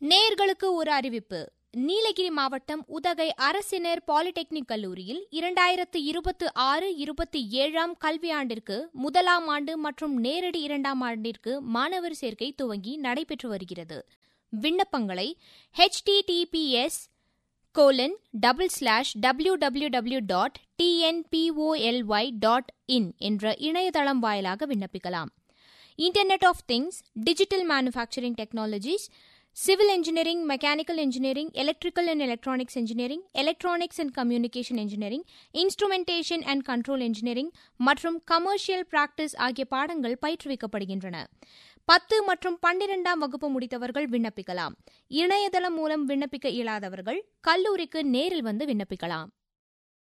நேர்களுக்கு ஒரு அறிவிப்பு நீலகிரி மாவட்டம் உதகை அரசினர் பாலிடெக்னிக் கல்லூரியில் இரண்டாயிரத்து இருபத்தி ஆறு இருபத்தி ஏழாம் கல்வியாண்டிற்கு முதலாம் ஆண்டு மற்றும் நேரடி இரண்டாம் ஆண்டிற்கு மாணவர் சேர்க்கை துவங்கி நடைபெற்று வருகிறது விண்ணப்பங்களை https colon double slash W W W dot TNPOLY dot in என்ற இணையதளம் வாயிலாக விண்ணப்பிக்கலாம் internet of things digital manufacturing technologies civil engineering mechanical engineering electrical and electronics engineering electronics and communication engineering instrumentation and control engineering மற்றும் commercial practice ஆகிய பாடங்கள் பயிற்றுவிக்கப்படுகின்றன பத்து மற்றும் பன்னிரெண்டாம் வகுப்பு முடித்தவர்கள் விண்ணப்பிக்கலாம் இணையதளம் மூலம் விண்ணப்பிக்க இயலாதவர்கள் கல்லூரிக்கு நேரில் வந்து விண்ணப்பிக்கலாம்